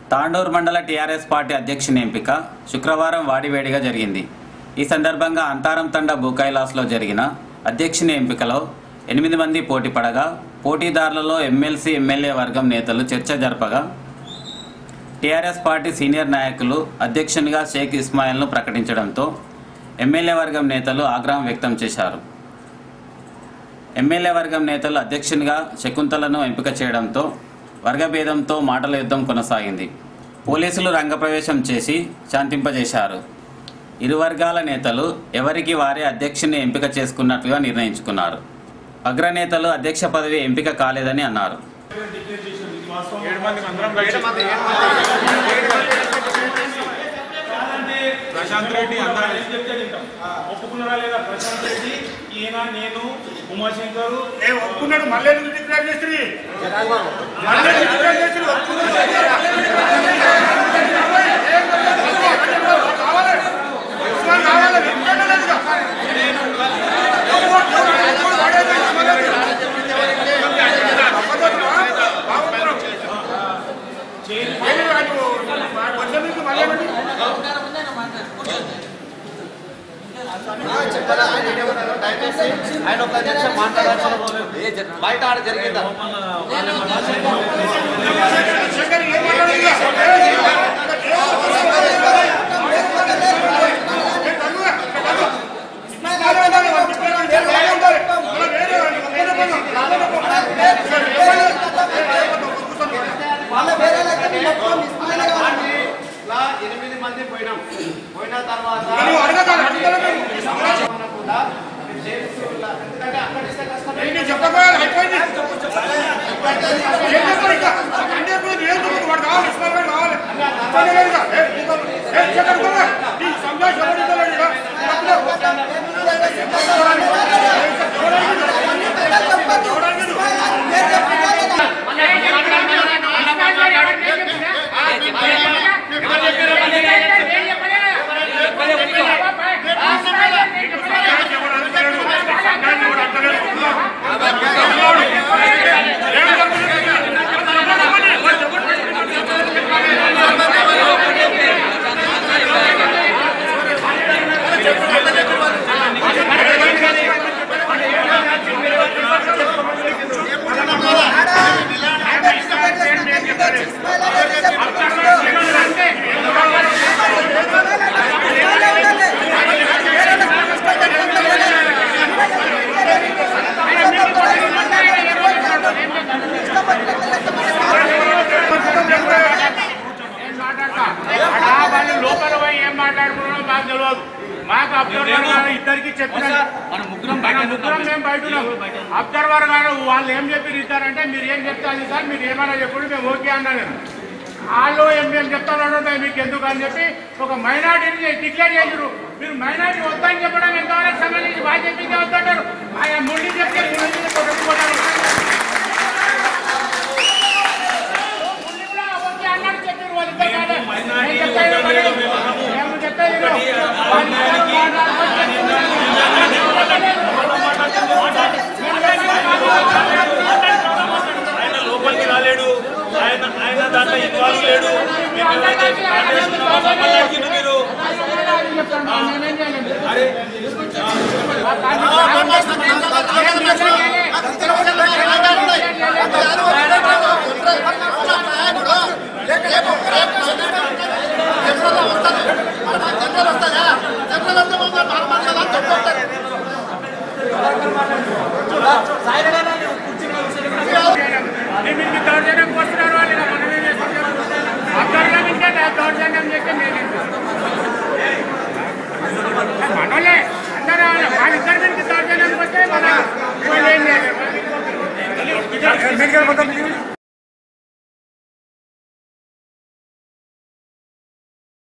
తాండూరు మండల TRS party అధ్యక్షుని ఎంపిక శుక్రవారం వాడివేడిగా జరిగింది ఈ సందర్భంగా అంతారం తండ భూకైలాస్లో జరిగిన అధ్యక్షుని ఎంపికలో ఎనిమిది మంది పోటీ పడగా పోటీదారులలో ఎమ్మెల్సీ ఎమ్మెల్యే వర్గం నేతలు చర్చ జరపగా టీఆర్ఎస్ పార్టీ సీనియర్ నాయకులు అధ్యక్షునిగా షేక్ ఇస్మాయిల్ను ప్రకటించడంతో ఎమ్మెల్యే వర్గం నేతలు ఆగ్రహం వ్యక్తం చేశారు ఎమ్మెల్యే వర్గం నేతలు అధ్యక్షునిగా శకుంతలను ఎంపిక చేయడంతో వర్గభేదంతో మాటల యుద్ధం కొనసాగింది పోలీసులు రంగప్రవేశం చేసి శాంతింపజేశారు ఇరు వర్గాల నేతలు ఎవరికి వారే అధ్యక్షుని ఎంపిక చేసుకున్నట్లుగా నిర్ణయించుకున్నారు అగ్రనేతలు అధ్యక్ష పదవి ఎంపిక కాలేదని అన్నారు ఏడు మంది అందరం కలిసి ప్రశాంత్ రెడ్డి అందరం ఒప్పుకున్నారా లేదా ప్రశాంత్ రెడ్డి ఈయన నేను ఉమాశంకర్ ఏ ఒప్పుకున్నాడు మళ్ళీ ఎందుకు డిక్లేర్ చేస్తుంది మళ్ళీ ఎందుకు డిక్లేర్ చేస్తుంది కావాలి ఉస్మాన్ కావాలి ఎందుకంటే లేదుగా. ఎవరు- ఎవరు- ఎవరు వాడేది ఉస్మాన్ రెడ్డి? బాగున్నారు. ఏమి వాడు వచ్చే మీకు మళ్ళీ ఏమిటి? ఆయన ఒక నిమిషం మాట్లాడాల్సిన బయట ఆడ జరిగిందా శంకర్ ఏం మాట్లాడలేదు ఇట్లా ఎనిమిది మంది పోయినాం పోయిన తర్వాత నువ్వు అడగదాను అడుగుతాను మనం కూడా చేస్తున్నా. ఎందుకంటే అక్కడ ఇస్తే కష్టం నేను చెప్పకపోయాను అయిపోయింది ఏం చెప్పాలి ఇంకా అంటే ఇప్పుడు ఏం చెప్పదు వాడు కావాలి ఇస్మాయిల్ గారు కావాలి ఇస్మాయిల్ గారు ఇంకా. ఏ, నీకు- ఏ, చెప్పండి కూడా. నీ సంజయ్ ఎవరు ఇవ్వలేదు ఇక్కడ. వాళ్ళు లోపల పోయి ఏం మాట్లాడుకున్నారో మాకు తెలియదు మాకు అబ్జర్వర్ గారు ఇద్దరికి చెప్పిన మన ముగ్గురం ముగ్గురం మేము బయట ఉన్నాం అబ్జర్వర్ గారు వాళ్ళు ఏం చెప్పి ఇస్తారంటే మీరు ఏం చెప్తారు సార్ మీరు ఏమైనా చెప్పుడు మేము ఓకే అన్నాను నేను. వాళ్ళు ఏం మేము చెప్తారో మీకు ఎందుకు అని చెప్పి ఒక మైనార్టీని డిక్లేర్ చేసారు మీరు మైనార్టీ వద్దని చెప్పడం ఎంతవరకు సంబంధించి వాళ్ళు చెప్పింది వద్దంటారు ఆయన ముందు చెప్తే ముందు కొట్టుకుపోతారు ముందు కూడా ఓకే అన్నట్టు చెప్పారు వాళ్ళు ఇద్దరు కాదు. నేను చెప్పేది ఒకటి. మేము చెప్పేది విను. వాళ్ళు ఇద్దరు ఆయన లోపలికి రాలేడు ఆయన ఆయన దాంట్లో ఇన్వాల్వ్ లేడు మీకు ఎవరైతే కాంగ్రెస్ ఉన్న వాళ్ళు మమ్మల్ని అడిగిండ్రు మీరు నేనేం చేయలేదు అరే మీకు దౌర్జన్యం వస్తున్నారు వాళ్ళు ఇక మనం ఏం చేస్తాం అబ్జర్వ్ ఇంకా దౌర్జన్యం చేస్తే మేము మనోలే అందరూ వాళ్ళిద్దరి మీదకి దౌర్జన్యం వస్తే మన వాళ్ళు ఏం చేయలేరు.